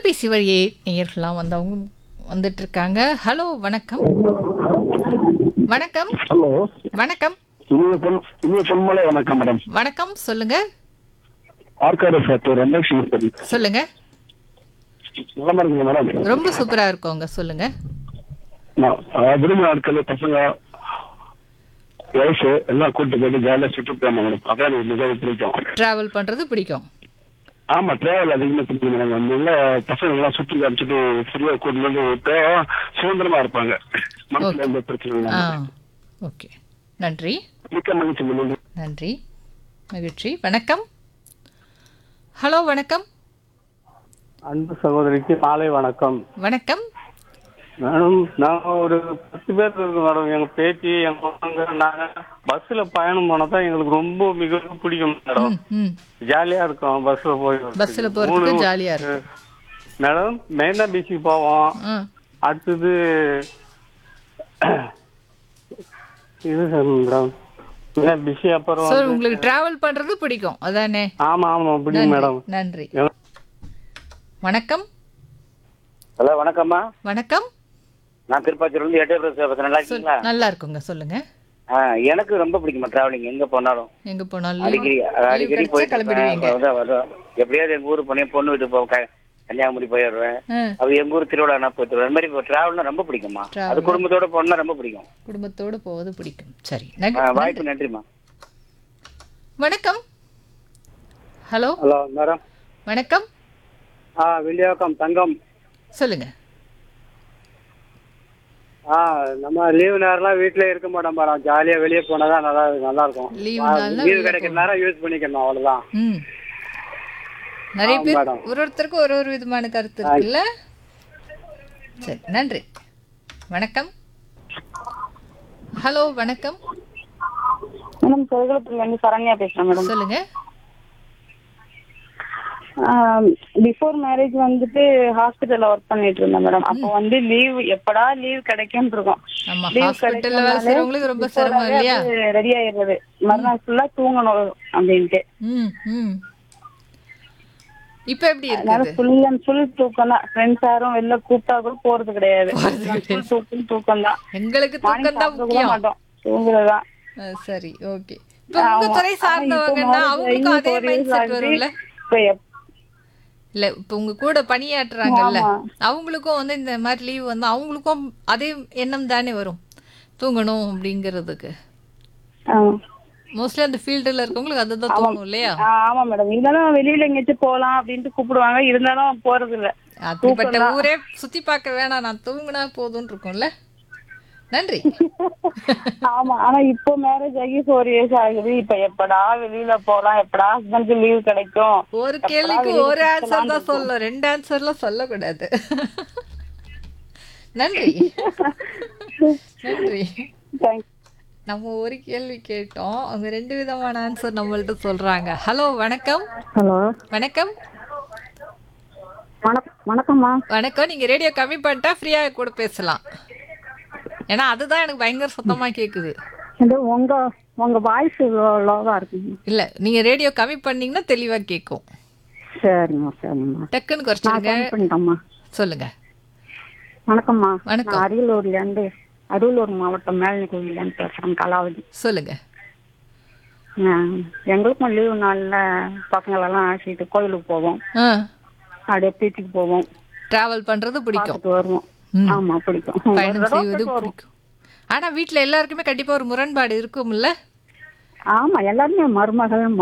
தொலைபேசி வழியே நேயர்கள்லாம் வந்தவங்க வந்துட்டு இருக்காங்க ஹலோ வணக்கம் வணக்கம் ஹலோ வணக்கம் இனிய பொன் இனிய பொன்மலை வணக்கம் மேடம் வணக்கம் சொல்லுங்க ஆர்காடு ஃபேக்டர் ரமேஷ் சரி சொல்லுங்க நலமா இருக்குங்க மேடம் ரொம்ப சூப்பரா இருக்கோங்க சொல்லுங்க நான் அஹ், விடுமுறை நாட்கள் பசங்க வயசு எல்லாம் கூட்டு போயிட்டு ஜாலியா சுற்றி போயாங்க மேடம் அதான் எனக்கு மிகவும் பிடிக்கும் டிராவல் பண்றது பிடிக்கும் ஆமா டிராவல் அதிகமா பிடிக்கும் மேடம் வந்து பசங்க எல்லாம் சுற்றி காமிச்சிட்டு ஃப்ரீயா கூட்டு வந்து விட்டு சுதந்திரமா இருப்பாங்க மனசுல எந்த பிரச்சனையும் ஆ இல்லை ஓகே நன்றி மிக்க மகிழ்ச்சி மேடம் நன்றி மகிழ்ச்சி வணக்கம் ஹலோ வணக்கம் அன்பு சகோதரிக்கு மாலை வணக்கம் வணக்கம் மேடம் நான் ஒரு பத்து பேர் இருக்கோம் மேடம் எங்க பேத்தி எங்க பசங்க நாங்க பஸ்ல பயணம் போனா தான் எங்களுக்கு ரொம்ப மிகவும் பிடிக்கும் மேடம் ம் ம் ஜாலியா இருக்கும் பஸ்ல போய் பஸ்ஸில் போகிறதுக்கு மூணு- ஜாலியாக இருக்கும் மேடம் மெயினா பீச்சுக்கு போவோம் ஆ அடுத்தது இது சார் மேடம் மெயினா பீச்சு அப்புறம் ஸோ வந்து- உங்களுக்கு டிராவல் பண்றது பிடிக்கும் அதானே ஆமா ஆமா பிடிக்கும் மேடம் நன்றி வணக்கம் ஹலோ வணக்கம்மா வணக்கம் நான் திருப்பாச்சூர்லேருந்து எட்டயபுரம் சேவை நல்லா சொல் இருக்கீங்களா நல்லா இருக்குங்க சொல்லுங்க ஆ, எனக்கு ரொம்ப பிடிக்குமா டிராவலிங் எங்க போனாலும் எங்க போனாலும் அடிக்கடி leave அடிக்கடி கிடைச்சா போயிட்டு கிளம்பிடுவீங்க இருப்பேன். அதான், அதான். எப்படியாவது எங்க ஊர் பண்ணி பொண்ணு வீட்டு போவோம் க- கன்னியாகுமரி போயிடுவேன் ஆ, அது எங்க ஊர் திருவிழா நான் போயிட்டு வருவேன். அந்த மாதிரி இப்போ டிராவல்னா ரொம்ப பிடிக்குமா Travel. அது குடும்பத்தோட போனா ரொம்ப பிடிக்கும் குடும்பத்தோடு போவது பிடிக்கும் சரி ஆ, நன்றி வாய்ப்பு நன்றிம்மா வணக்கம் ஹலோ ஹலோ மேடம் வணக்கம் ஆ வில்லியாக்கம் தங்கம் சொல்லுங்க ஆ நம்ம லீவு நேரம்லாம் வீட்லயே இருக்க மாட்டோம் மேடம் ஜாலியா வெளியே போனாதான் நல்லா நல்லா இருக்கும் Leave ஆ, நாள்னா லீவு வெளிய கிடைக்கிற நேரம் யூஸ் பண்ணிக்கணும் அவ்வளவுதான் ம் நிறைய ஆ, பேர் மேடம். ஒரு ஒருத்தருக்கும் ஒரு ஒரு விதமான கருத்து இருக்குல்ல சரி நன்றி வணக்கம் ஹலோ வணக்கம் மேடம் சொர்க்கத்துல இருந்து சரண்யா பேசுறேன் மேடம் சொல்லுங்க பிஃபோர் மேரேஜ் வந்துட்டு ஹாஸ்பிட்டல்ல ஒர்க் பண்ணிட்டு இருந்தேன் மேடம் அப்போ வந்து லீவ் எப்படா லீவ் கிடைக்கும்னு இருக்கும் ஆமா ஹாஸ்பிட்டல்ல வேலை செய்யறவங்களுக்கு ரொம்ப சிரமம் இல்லையா ரெடி ஆயிடுறது மறுநாள் ஃபுல்லா தூங்கணும் அப்படின்ட்டு ம் ம் இப்ப எப்படி அதனால இருக்குது ஃபுல் அண்ட் ஃபுல் தூக்கம் தான் ஃப்ரெண்ட்ஸ் யாரும் வெளில கூப்பிட்டா கூட போறது கிடையாது full தூக்கம் தூக்கம் தான் எங்களுக்கு மார்னிங் தூக்கம் தான் சாப்பிட கூட முக்கியம் மாட்டோம் தூங்குறதுதான் ஆ, சரி ஓகே இப்ப உங்க துறை சார்ந்தவங்கன்னா அவங்களுக்கும் அதே மைண்ட் செட் வரும்ல இப்ப எப்- இல்ல இப்ப உங்க கூட பணியாற்றுறாங்கல்ல ஆமா. அவங்களுக்கும் வந்து இந்த மாதிரி லீவ் வந்து அவங்களுக்கும் அதே எண்ணம் தானே வரும் தூங்கணும் அப்படிங்கிறதுக்கு ஆ. மோஸ்ட்லி அந்த ஃபீல்டுல இருக்கவங்களுக்கு அதுதான் தோணும் இல்லையா ஆ, ஆமா மேடம் இருந்தாலும் வெளியில எங்கேயாச்சும் போலாம் அப்படின்ட்டு கூப்பிடுவாங்க இருந்தாலும் போறது இல்ல அப்படிப்பட்ட ஊரே சுத்தி பார்க்க வேணாம் நான் தூங்கினா போதும்னு இருக்கும்ல நன்றி ஆமா ஆனா இப்போ மேரேஜ் ஆகி ஃபோர் இயர்ஸ் ஆகுது இப்ப எப்படா வெளியில போலாம் எப்படா ஹஸ்பண்ட்க்கு லீவ் கிடைக்கும் ஒரு கேள்விக்கு ஒரு ஆன்சர் தான் சொல்லணும் ரெண்டு ஆன்சர்லாம் சொல்லக்கூடாது நன்றி நன்றி Thanks. நம்ம ஒரு கேள்வி கேட்டோம் அவங்க ரெண்டு விதமான ஆன்சர் நம்மள்ட்ட சொல்றாங்க ஹலோ வணக்கம் ஹலோ வணக்கம் வணக்கம் வணக்கம்மா வணக்கம் நீங்க ரேடியோ கம்மி பண்ணிட்டா ஃப்ரீயா கூட பேசலாம் ஏன்னா அதுதான் எனக்கு பயங்கர சுத்தமா கேக்குது இது உங்க உங்க வாய்ஸ் லோவா இருக்குங்க இல்ல நீங்க ரேடியோ கம்மி பண்ணீங்கன்னா தெளிவா கேட்கும் சரிம்மா சரிம்மா டக்குன்னு நான் குறைச்சிருங்க ஃபோன் பண்ணிட்டேம்மா சொல்லுங்க வணக்கம்மா வணக்கம். நான் அரியலூர்ல இருந்து அரியலூர் மாவட்டம் மேல்னி கோவில்ல இருந்து பேசுறேன் கலாவதி சொல்லுங்க ஆ, எங்களுக்கும் லீவு நாள்ல பசங்களெல்லாம் அழைச்சிட்டு கோயிலுக்கு போவோம் ஆ அப்படியே பீச்சுக்கு போவோம் டிராவல் பண்றது பிடிக்கும் பார்த்துட்டு வருவோம் ம். ஆமா பிடிக்கும் பயணம் ஒரு தடவை செய்வது போயிட்டு வருவோம். பிடிக்கும் ஆனா வீட்ல எல்லாருக்குமே கண்டிப்பா ஒரு முரண்பாடு இருக்கும்ல ஆமா எல்லாருமே மருமகள்